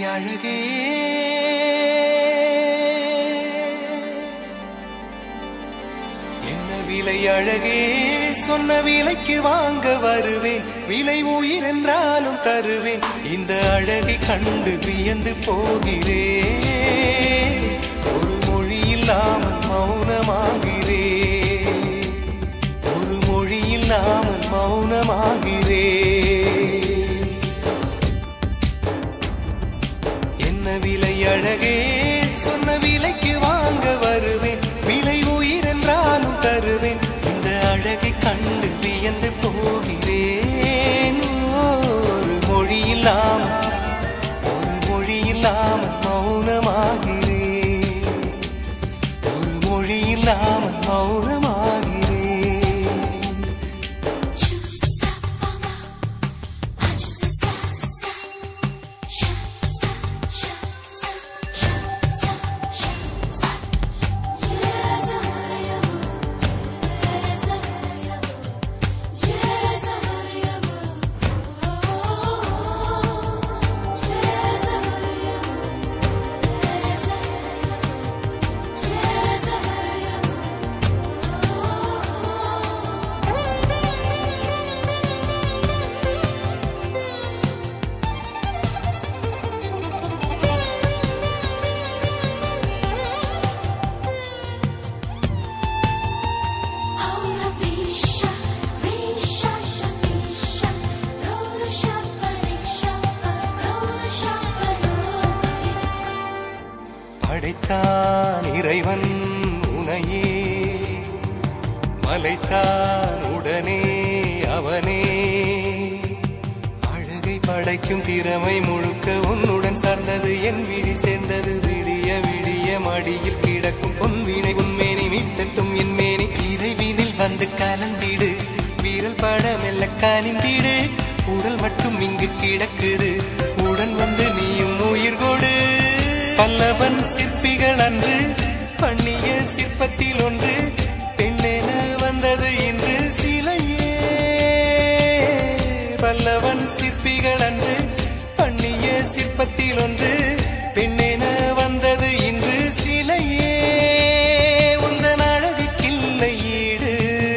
அழகே என்ன விலை அழகே சொன்ன விலைக்கு வாங்க வருவேன் விலை உயிர் என்றாலும் தருவேன் இந்த அழகை கண்டு வியந்து போகிறேன் ஒரு மொழி இல்லாமல் மௌனமாகிறேன் ஒரு மொழி இல்லாமல் மௌனமாகிறேன் என்ன விலை அழகே சொன்ன விலைக்கு வாங்க வருவேன் விலை உயிர் என்றாலும் தருவேன் இந்த அழகை கண்டு வியந்து போகிறேன் ஒரு மொழி இல்லாமல் ஒரு மொழி இல்லாமல் மௌனமாகிறேன் ஒரு மொழி இல்லாமல் மௌனமாகிறேன் படைத்தான் இறைவன் உனையே மலைத்தான் உடனே அவனே அழகை படைக்கும் திறமை முழுக்க உன்னுடன் சார்ந்தது என் விழி சேர்ந்தது விடிய விடிய மடியில் கிடக்கும் பொன்வினை உன்மேனி மீட்டட்டும் என் மேனி இறைவினில் வந்து கலந்திடு வீரல் பட மெல்ல கனிந்திடு உடல் மட்டும் இங்கு கிடக்குது உடன் வந்து நீயும் உயிர் கொடு பல்லவன் சிற்பிகள் அன்று பண்ணிய சிற்பத்தில் ஒன்று பெண்ணென வந்தது இன்று சிலையே பல்லவன் சிற்பிகள் அன்று பண்ணிய சிற்பத்தில் ஒன்று பெண்ணென வந்தது இன்று சிலையே உந்தன் அழகுக்கில்லை ஈடு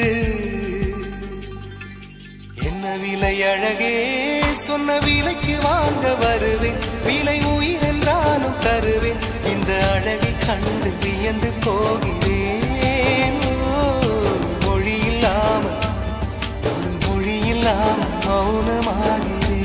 என்ன விலை அழகே சொன்ன விலைக்கு வாங்க வருவேன் விலை உயிர் என்றாலும் தருவேன் இந்த அழகை கண்டு வியந்து போகிறேன் ஓ, மொழி இல்லாமல் ஒரு மொழி இல்லாமல் மௌனமாகிறேன்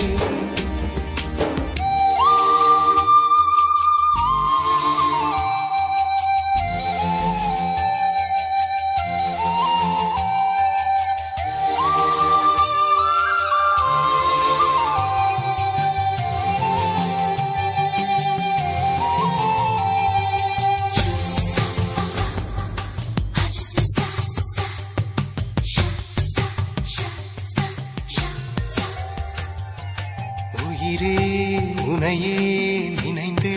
உயிரே உனையே நினைந்து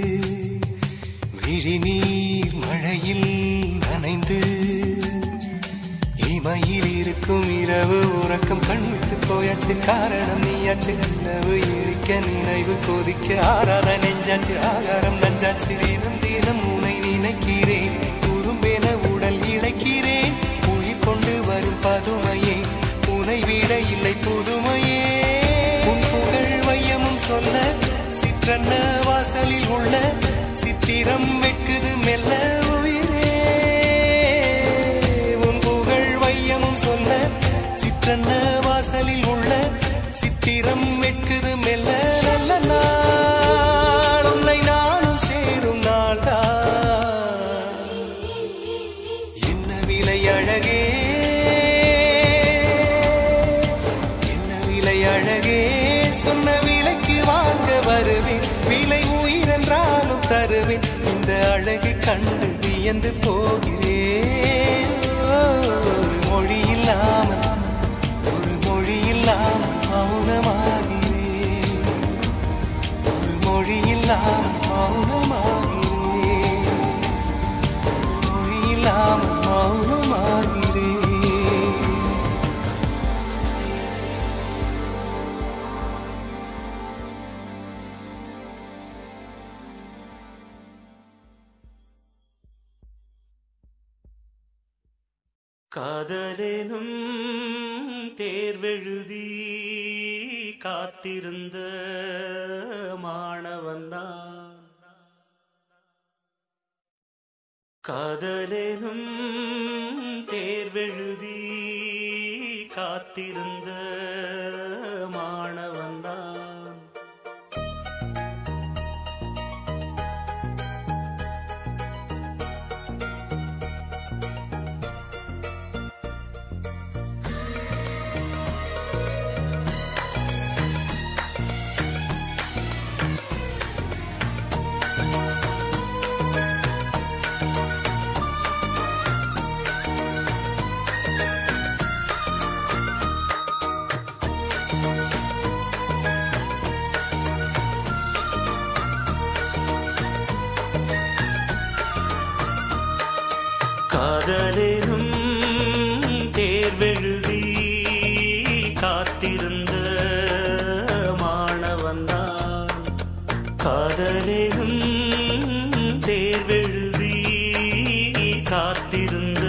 விழிநீர் மழையில் நனைந்து இமையில் இருக்கும் இரவு உறக்கம் கண் விட்டு போயாச்சு காரணம் நீயாச்சு நிலவு எரிக்க நினைவு கொதிக்க ஆறாத நெஞ்சாச்சு ஆகாரம் நஞ்சாச்சு தினம் தினம் உனை நினைக்கிறேன் குறும்பென உடல் இழைக்கிறேன் உயிர் கொண்டு வரும் பதுமையே உனை விட இல்லை புதுமையே உன் புகழ் வையமும் சொல்ல சிற்றன்ன வாசலில் உள்ள சித்திரம் வெட்குது மெல்ல உயிரே உன் புகழ் வையமும் சொல்ல சிற்றன்ன வாசலில் உள்ள சித்திரம் வெட்குது மெல்ல நல்ல நாள் உன்னை நானும் சேரும் நாள்தான் என்ன விலை அழகே என்ன விலை அழகே சொன்ன விலைக்கு வாங்க வருவேன் விலை உயிர் என்றாலும் தருவேன் இந்த அழகை கண்டு வியந்து போகிறேன் ஒரு மொழி இல்லாமல் ஒரு மொழி இல்லாமல் மௌனமாகிறேன் ஒரு மொழி இல்லாமல் மௌனமாகிறேன் ஒரு மொழி இல்லாமல் மௌனமாகிறேன் காதலேனும் தேர்வெழுதி காத்திருந்த மாணவன்தான் காதலேனும் தேர்வெழுதி காத்திருந்த மாணவன்தான் காதலேனும் தேர்வெழுதி காத்திருந்த மாணவன்தான் காதலேனும் தேர்வெழுதி காத்திருந்த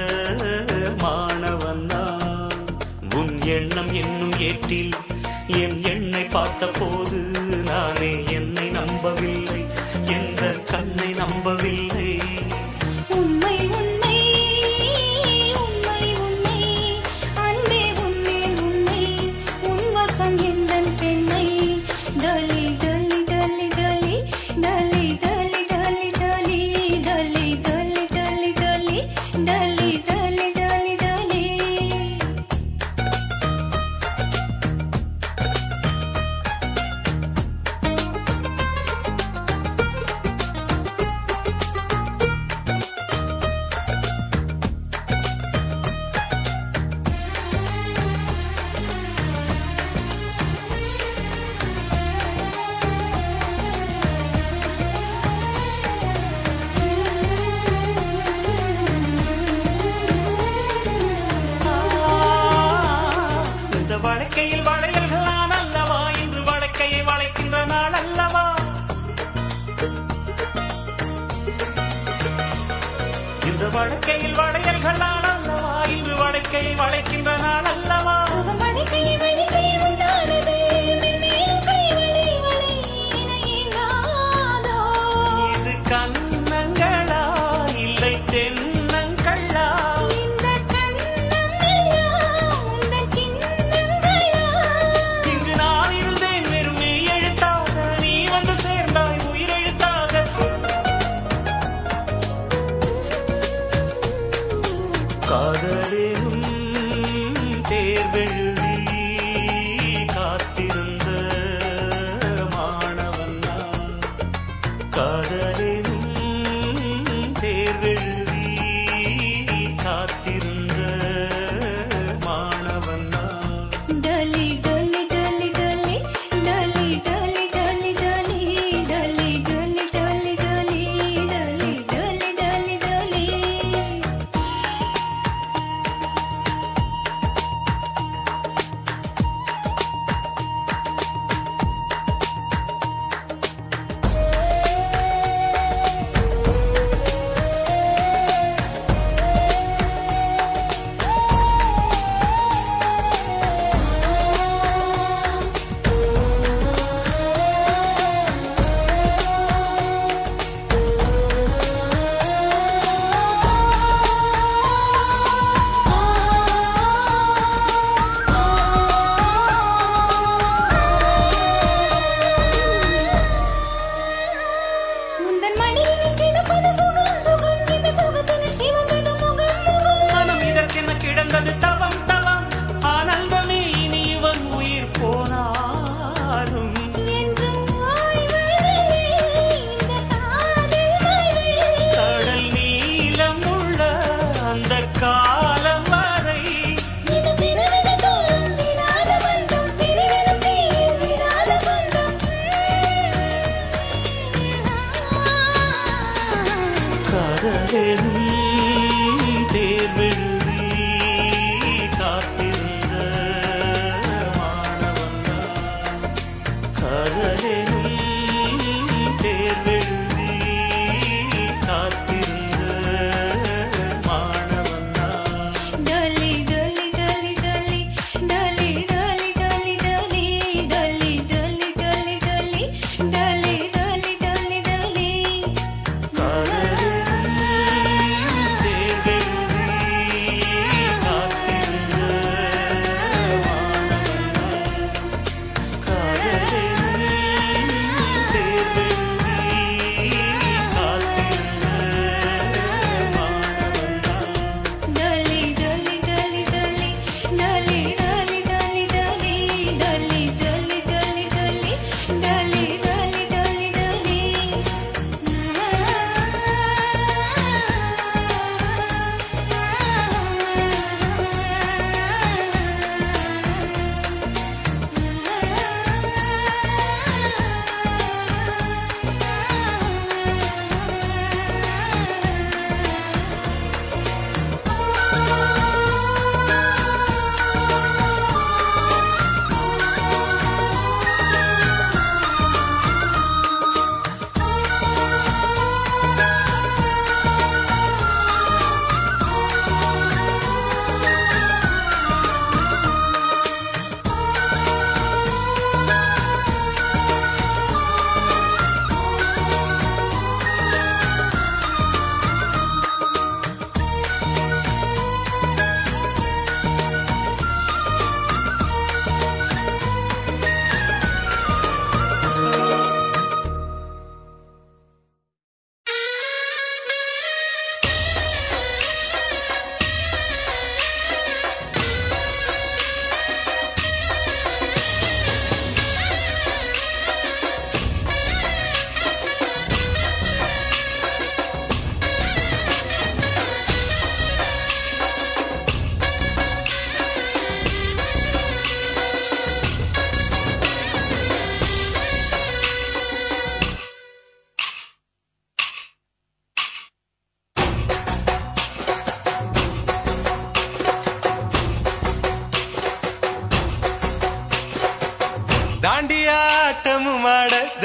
மாணவன்தான் உன் எண்ணம் என்னும் ஏற்றில் என் எண்ணை பார்த்தபோது நானே என்னை நம்பவில்லை எந்த கண்ணை நம்பவில்லை உண்மை உண்மை உண்மை உண்மை அன்பே உன்மேல் உண்மை உன் வசம் எந்தன் பெண்ணை டலி டலி டலி டலி டலி டலி டலி டலி டலி டலி டலி டலி டலி டலி டலி டலி இந்த வழக்கையில் வளையல்கள் நான் அல்லவா இன்று வழக்கையை வளைக்கின்ற நாள் அல்லவா இந்த வழக்கையில் வளையல்கள் நான் அல்லவா இன்று வழக்கையை வளைக்கின்ற நாள் அல்லவா சுகம் வழிக்கை வழிக்கை உண்டானது மென்மேலும் கை வளை வளை இணையினாதோ இது கண்ணங்களா இல்லை தென்னங்களா இந்த கண்ணம் எல்லாம் உந்தன் சின்னங்களா இங்கு நான் இருந்தேன் வெறும் மெய் எழுத்தாக நீ வந்து சேர்ந்தாய் உயிரெழுத்தாக காதலிலும் தேர்வெழுதி காத்திருந்த மாணவன் நான். காதலிலும் தேர்வெழுதி காத்திருந்த மாணவன் நான். டலி டலி டலி டலி டலி டலி டலி டலி டலி டலி டலி டலி டலி டலி டலி டலி உந்தன் மடியினில் கிடப்பது சுகம் சுகம் இந்த சுகத்தினில் சிவந்தது முகம் முகம் மனம் இதற்கென கிடந்தது தவம் தவம் ஆனந்தமே இனி இவன் உயிர் போனாலும் என்றும் ஓய்வதில்லை இந்த காதல் மழை கடல் நீளம் உள்ள அந்த காலம் வரை இது பிறவிகள் தோறும் விடாத பந்தம் பிரிவினும் தீயில் விடாத சொந்தம் காதலும் தேர்வெழுதி காத்திருந்த மாணவன் நான். காதலும் தேர்வெழுதி காத்திருந்த மாணவன் நான்.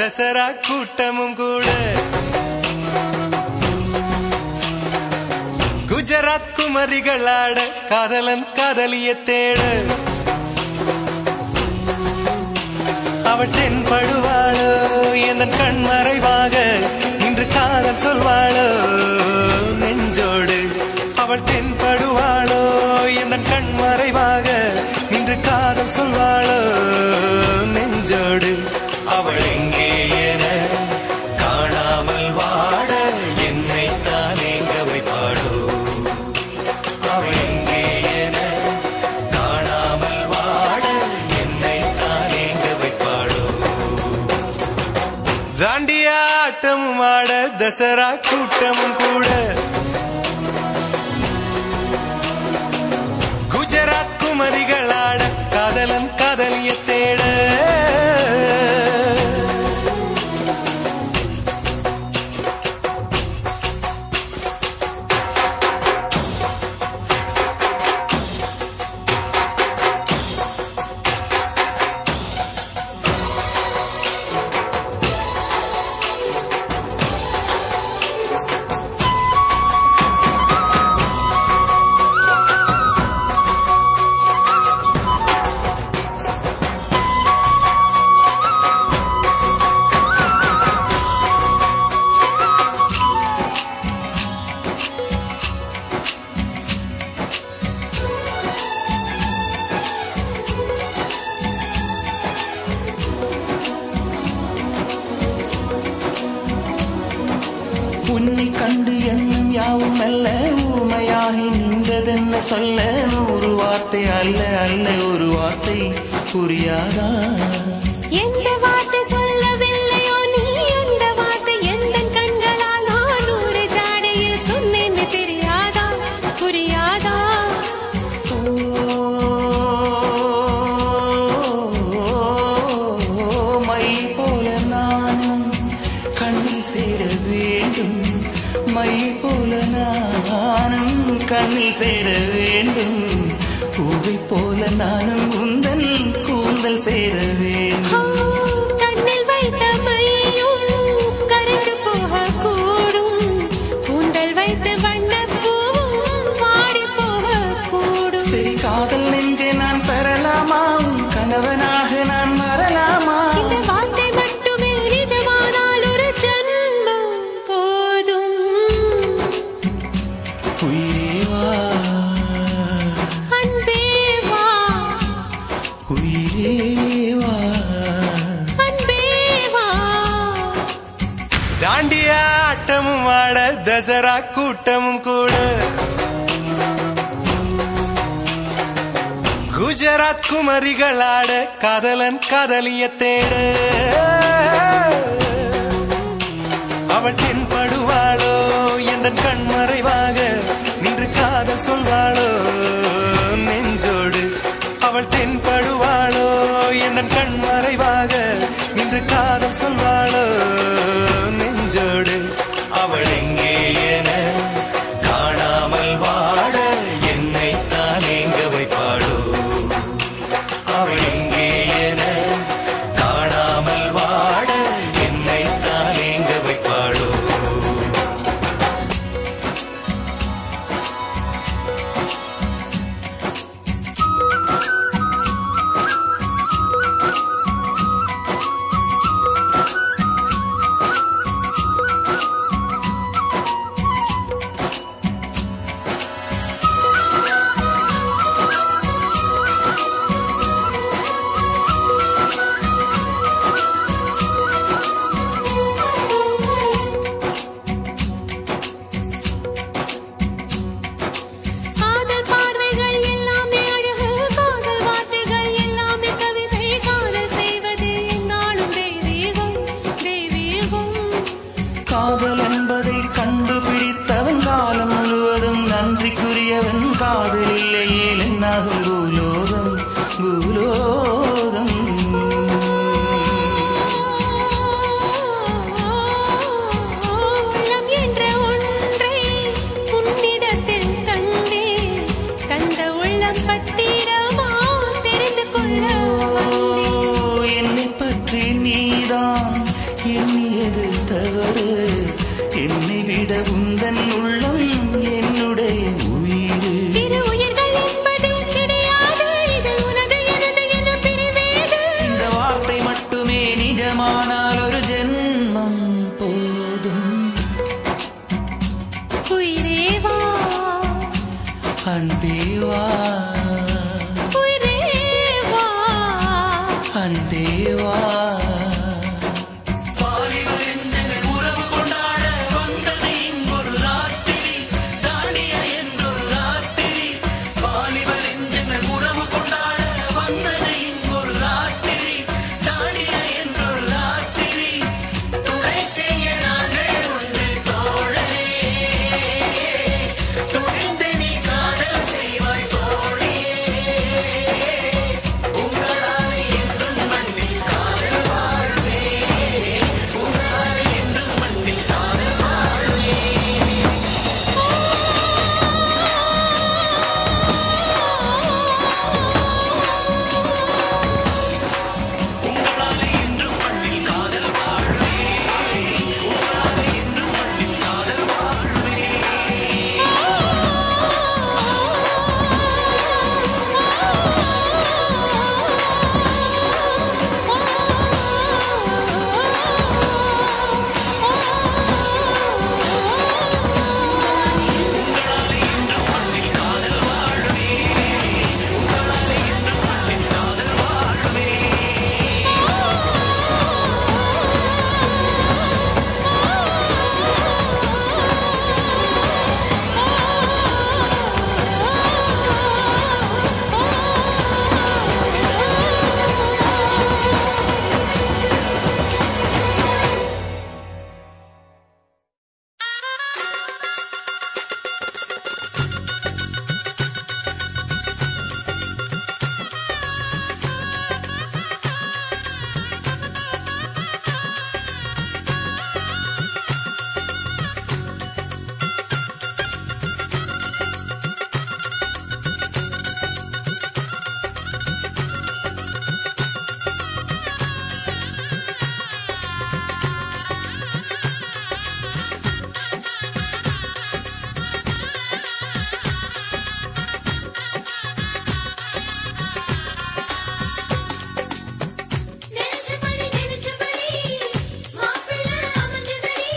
தசரா கூட்டமும் கூட குஜராத் குமரிகள் ஆட காதலன் காதலிய தேட அவள் தென்படுவாளோ எந்த கண் மறைவாக இன்று காதல் சொல்வாளோ நெஞ்சோடு அவள் தென்படுவாளோ எந்த கண் மறைவாக இன்று காதல் சொல்வாளோ நெஞ்சோடு அவள் எங்கே என காணாமல் வாட என்னை தான் எங்க வைப்பாளோ அவள் எங்கே என காணாமல் வாட என்னை தான் எங்க வைப்பாளோ தாண்டியா ஆட்டமும் ஆட தசரா கூட்டமும் கூட குஜராத் குமரிகள் ஆட காதலன் காதலிய தேட உன்னை கண்டு எண்ணம் யாவும் அல்ல ஊமையாகி நின்றதென்ன சொல்ல நூறு வார்த்தை அல்ல அல்ல ஒரு வார்த்தை புரியாதா எந்த வார்த்தை சொல்லவில்லையோ நீ அந்த வார்த்தை எந்த கண்களால் நான் நூறு ஜாடையில் சொன்னேன்னு தெரியாதா புரியாதா ஓ, மை போல நானும் கண்ணில் சேர வேண்டும் மை போல நானும் கண்ணில் சேர வேண்டும் பூவை போல நானும் உந்தன் கூந்தல் சேர வேண்டும் ஆ, கண்ணில் வைத்த மையும் கரைந்து போகக்கூடும் கூந்தல் வைத்த வண்ணப்பூவும் வாடி போகக்கூடும் சரி காதல் நெஞ்சை நான் பெறலாமா உன் கணவனாக நான் வரலாமா இந்த வார்த்தை மட்டுமே நிஜமானால் ஒரு ஜன்மம் போதும் உயிரே வா அன்பே வா உயிரே வா அன்பே வா தாண்டியா ஆட்டமும் ஆட தசரா கூட்டமும் கூட குஜராத் குமரிகள் ஆட காதலன் காதலிய தேட அவள் தென்படுவாளோ எந்த கண் மறைவாக நின்று காதல் சொல்வாளோ நெஞ்சோடு அவள் தென்படுவாளோ எந்த கண் மறைவாக நின்று காதல் சொல்வாளோ நெஞ்சோடு அவள் எங்கே என காணாமல் வாட என்னை தான் எங்க வைப்பாளோ அவள் எங்கே என காணாமல் வாட என்னை தான் எங்க வைப்பாளோ காதல் பார்வைகள் எல்லாமே அழகு காதல் வார்த்தைகள் எல்லாமே கவிதை காதல் செய்வது என்னாலும் தெய்வீகம் தெய்வீகம் காதல் என்பதை கண்டுபிடித்தவன் காலம் முழுவதும் நன்றிக்குரியவன் காதல் இல்லையே என்னாகும் பூலோகம் பூலோகம் உள்ளம் என்ற ஒன்றை உன்னிடத்தில் தந்தே தந்த உள்ளம் பத்திரமா தெரிந்து கொள்ள வந்தேன் என்னை பற்றி நீதான் ஏது தவறு என்னை விட உந்தன் உள்ளம் என்னுடைய உயிர் இரு உயிர்கள் என்பது கிடையாது இது உனது எனது என பிரிவேது இந்த வார்த்தை மட்டுமே நிஜமானால் ஒரு ஜென்மம் போதும் உயிரே வா அன்பே வா உயிரே வா அன்பே வா நெஞ்சபடி நெஞ்சபடி மாப்பிள்ளை அமைஞ்சதடி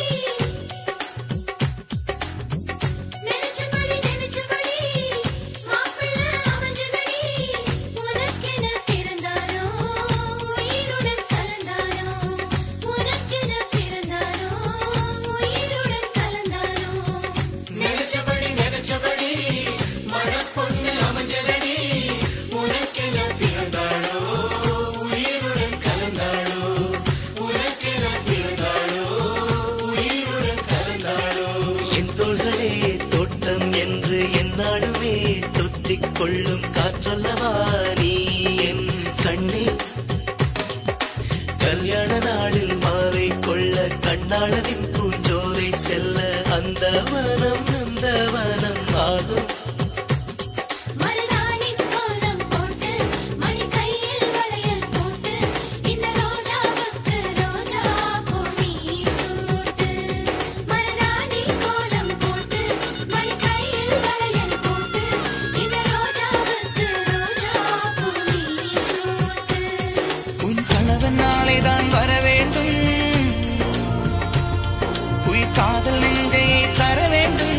நெஞ்சபடி நெஞ்சபடி மாப்பிள்ளை அமைஞ்சதடி உனக்கென பிறந்தானோ உயிருடன் கலந்தானோ உனக்கென பிறந்தானோ உயிருடன் கலந்தானோ நினைச்சபடி நினைச்சபடி மனப்பொண்ணு அமைஞ்சதடி உனக்கென பிறந்தாளோ உயிருடன் கலந்தாளோ உனக்கென பிறந்தாளோ உயிருடன் கலந்தாளோ என் தோள்களே தோட்டம் என்று என்னாலுமே தொத்திக் கொள்ளும் காற்றல்லவா நீ என் கண்ணே கல்யாண நாளில் மாலை கொள்ள கண்ணாளனின் பூஞ்சோரை செல்ல அந்த வனம் அந்த வனம் ஆகும் மருதாணி கோலம் போட்டு மணி கையில் வளையல் போட்டு இந்த ரோஜாவுக்கு ரோஜா பூ நீ சூட்டு மருதாணி கோலம் போட்டு மணி கையில் வளையல் போட்டு இந்த ரோஜாவுக்கு ரோஜா பூ நீ சூட்டு உன் கணவன் நாளை தான் வர வேண்டும் உயிர் காதல் நெஞ்சையே தர வேண்டும்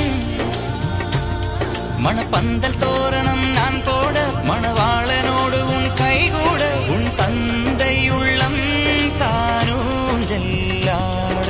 மணப்பந்தல் தோரணம் நான் போட மணவாளனோடு உன் கைகூட உன் தந்தை உள்ளம் தானும் ஜெல்லாட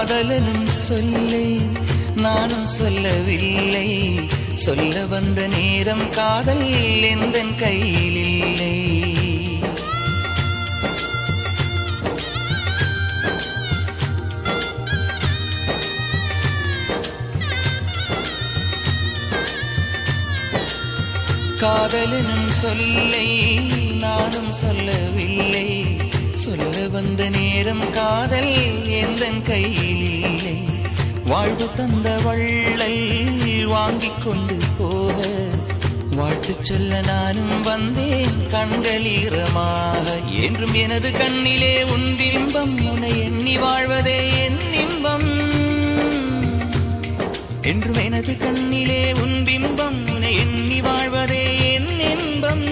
காதலனும் சொல்லை நானும் சொல்லவில்லை சொல்ல வந்த நேரம் காதல் எந்த கையில் இல்லை காதலனும் சொல்லை நானும் சொல்லவில்லை சொல்ல வந்த நேரம் காதல் எந்த கையில் இல்லை வாழ்வு தந்த வள்ளல் வாங்கிக் கொண்டு போக வாழ்த்து சொல்ல நானும் வந்தேன் கண்கள் ஈரமாக என்றும் எனது கண்ணிலே உன் பிம்பம் உன்னை எண்ணி வாழ்வதே என் இன்பம் என்றும் எனது கண்ணிலே உன் பிம்பம் உன்னை எண்ணி வாழ்வதே என் இன்பம்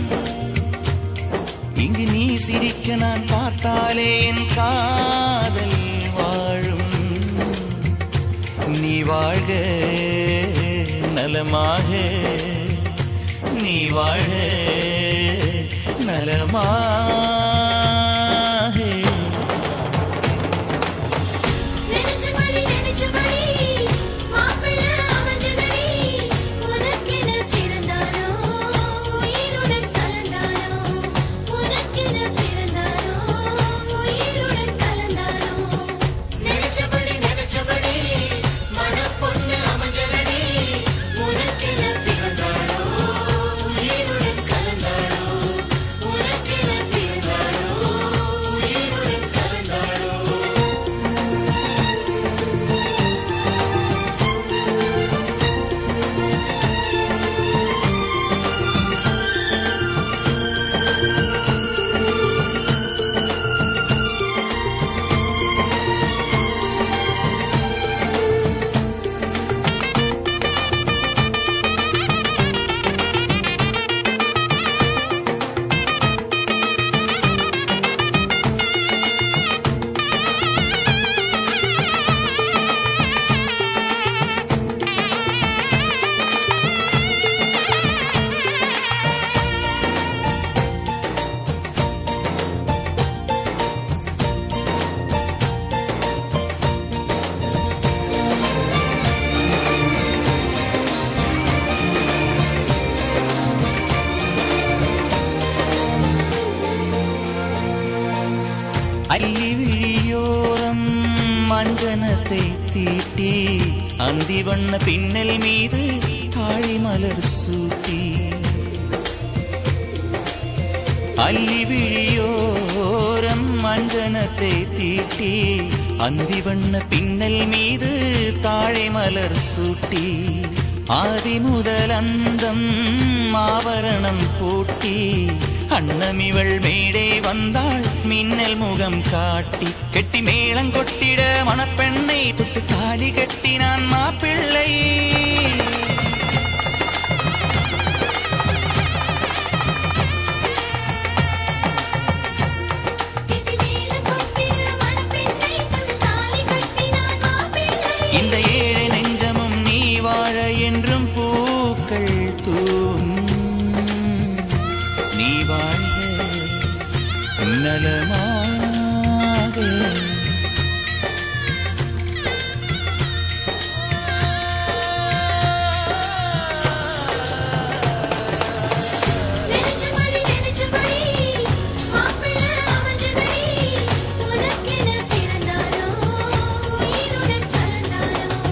இங்கு நீ சிரிக்க நான் பார்த்தாலே என் காதல் வாழும் நீ வாழ்க நலமாக நீ வாழ்க நலமாக நினைச்சபடி நினைச்சபடி மாப்பிள்ளை அமைஞ்சதடி உனக்கென பிறந்தானோ உயிருடன் கலந்தானோ உனக்கென பிறந்தானோ உயிருடன் கலந்தானோ நினைச்சபடி நினைச்சபடி மனப்பொண்ணு அமைஞ்சதடி உனக்கென பிறந்தானோ உயிருடன் கலந்தானோ உனக்கென பிறந்தானோ உயிருடன் கலந்தானோ அள்ளி விழியோரம் மஞ்சனத்தை தீட்டி அந்தி வண்ண பின்னல் மீது தாழி மலர் சூட்டி அள்ளி விழியோரம் மஞ்சனத்தை தீட்டி அந்தி வண்ண பின்னல் மீது தாழை மலர் சூட்டி ஆதி முதல் அந்தம் ஆவரணம் பூட்டி அன்னமிவள் மேடை வந்தாள் மின்னல் முகம் காட்டி கெட்டி மேளம் கொட்டிட மணப்பெண்ணை தொட்டு தாலி கட்டினான் மாப்பிள்ளை கெட்டி மேல கொட்டிட மணப்பெண்ணை தொட்டு தாலி கட்டினான் மாப்பிள்ளை இந்த ஏழை நெஞ்சமும் நீ வாழ என்றும் பூக்கள் தூம் நீ வாழ்க நலமாக நினைச்சபடி நினைச்சபடி மாப்பிள்ளை அமைஞ்சதடி உனக்கென பிறந்தானோ உயிருடன் கலந்தானோ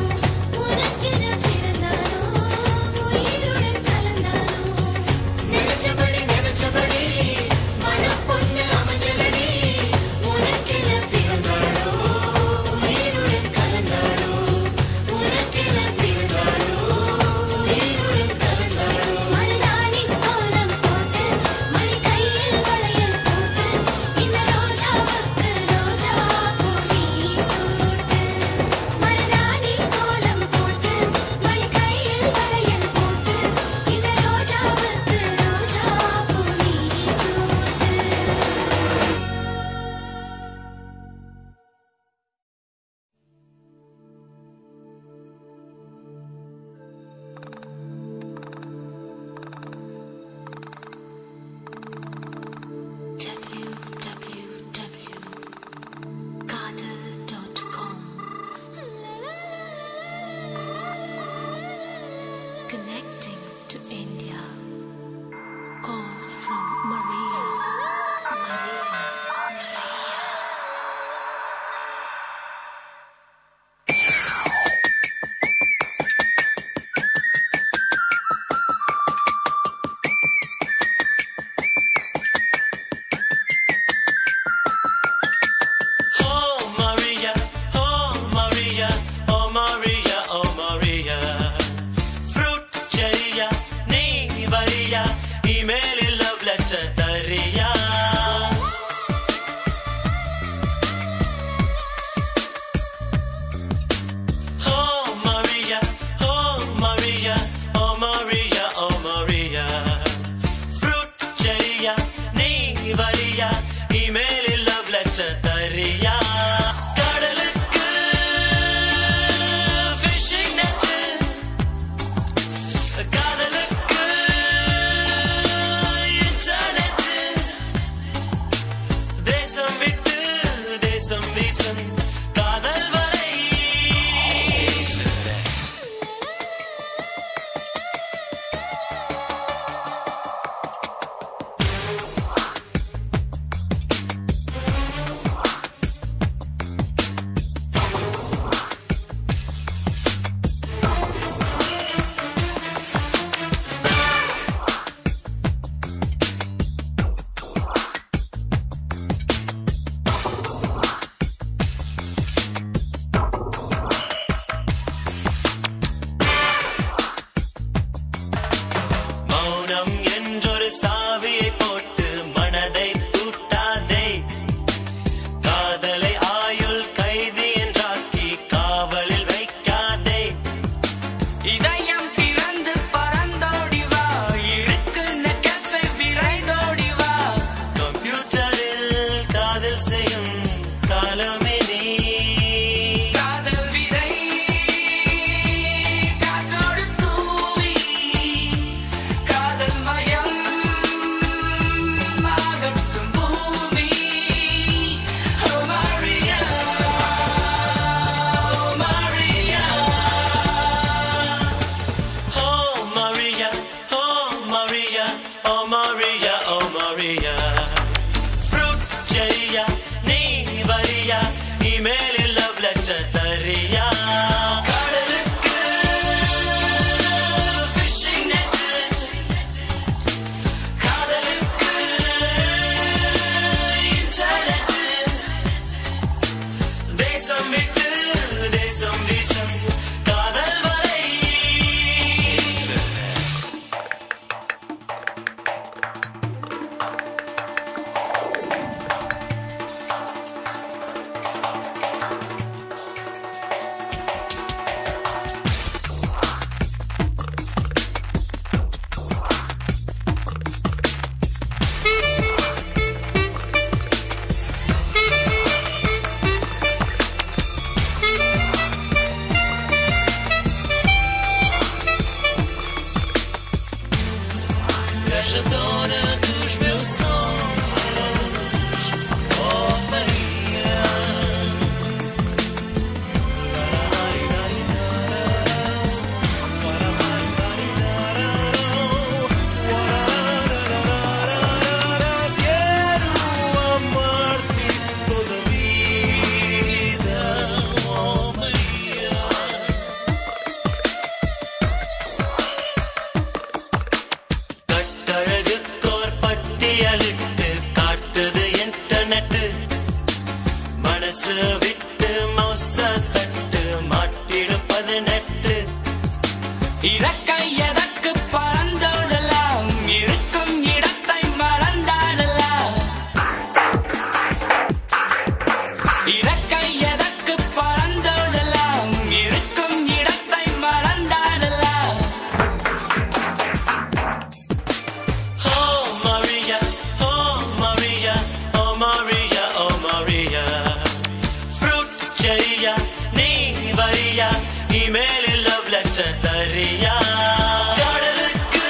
சரியா இமெயிலில் லவ் லெட்டர் தரியா கடலுக்கு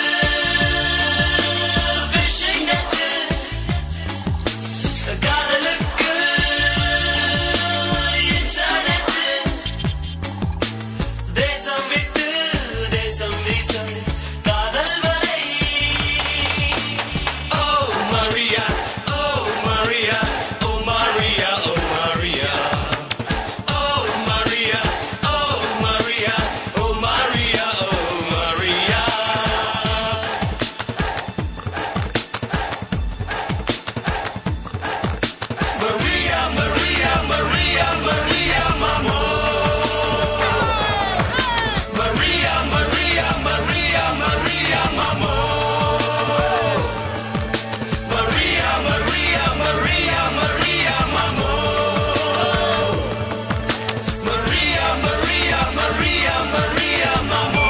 fishing net. காதலுக்கு internet. தேசம் விட்டு தேசம் வீசும் காதல் வலை Oh Maria, oh Maria, oh Maria, oh Maria. Oh Maria, oh Maria, oh Maria, oh Maria. Maria, Maria, Maria, Maria, mamo. Maria, Maria, Maria, Maria, mamo. Maria, Maria, Maria, Maria, mamo. Maria, Maria, Maria, Maria, mamo.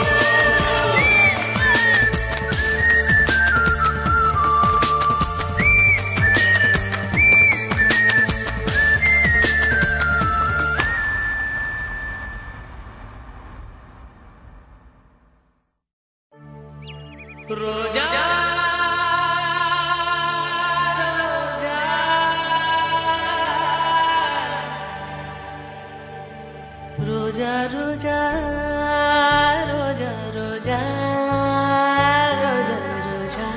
ரோஜா ரோஜா ரோஜா ரோஜா ரோஜா ரோஜா ரோஜா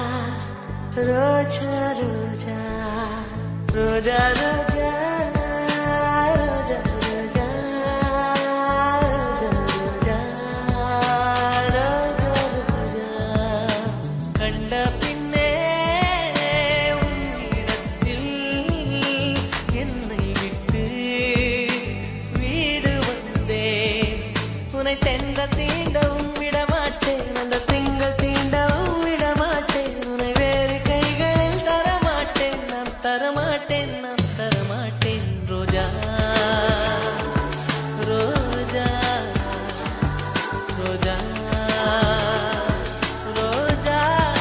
ரோஜா ரோஜா ரோஜா ரோஜா ரோஜா ரோஜா ரோஜா ரோஜா ரோஜா கண்ட பின்னே உன்னிடத்தில் என்னை விட்டு வீடு வந்தேன் உன்னை தென்ற தீண்டவும் விடமாட்டேன் அந்த திங்கள் தீண்டவும் விடமாட்டேன் உன்னை வேறு கைகளில் தரமாட்டேன் நான் தரமாட்டேன் நான் தரமாட்டேன் ரோஜா ரோஜா ரோஜா ரோஜா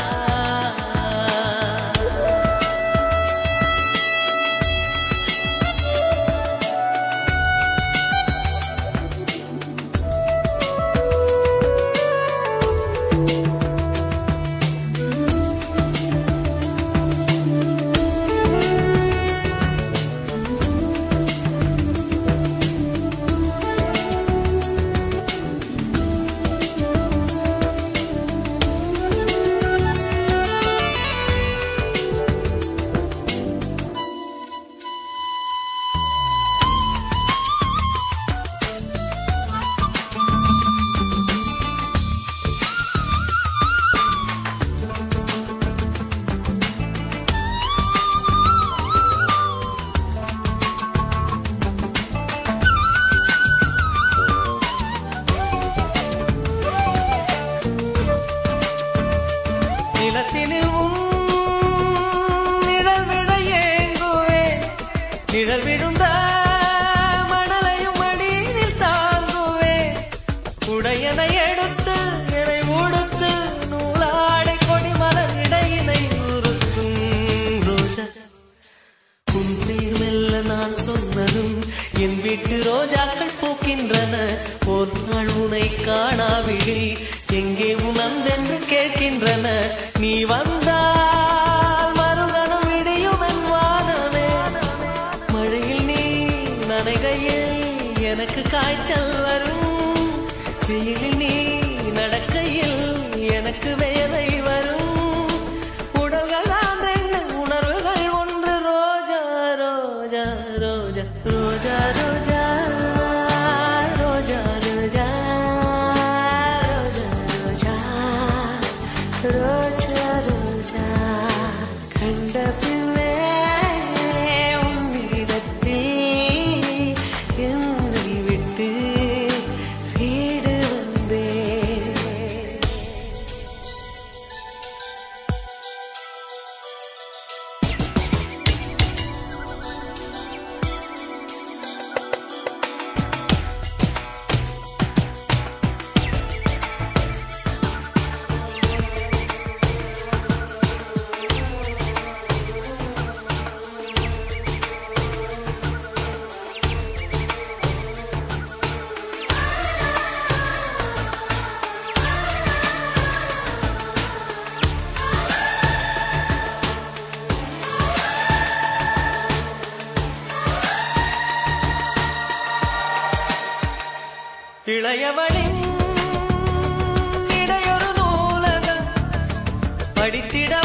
நிலத்தினில் உன் நிழல் விட ஏங்குவேன் நிழல் விழுந்த மணலையும் மடியில் தாங்குவேன் உடையனை எடுத்து என்னை உடுத்து நூலாடை கொடி மலர் இடையினை உறுத்தும் ரோஜா உன் பேர் மெல்ல நான் சொன்னதும் என் வீட்டு ரோஜாக்கள் பூக்கின்றன ஒரு நாள் உனை காணாவிடில் எங்கே உன் அன்பென்று கேட்கின்றன நீ வந்தால் மறுகணம் விடியும் என் வானமே மழையில் நீ நனைகையில் எனக்கு காய்ச்சல் வரும் வெயிலில் நீ நடக்கையில் எனக்கு வேலை வரும் உடல்கள் தான் ரெண்டு உணர்வுகள் ஒன்று ரோஜா ரோஜா ரோஜா ரோஜா ரோஜா ரோஜா ரோஜா ரோஜா ரோஜா ரோஜா ரோஜா கண்ட பின்னே உன்னிடத்தில் என்னை விட்டு வீடு வந்தேன் இளையவளின் இடையொரு நூலகம் படித்திட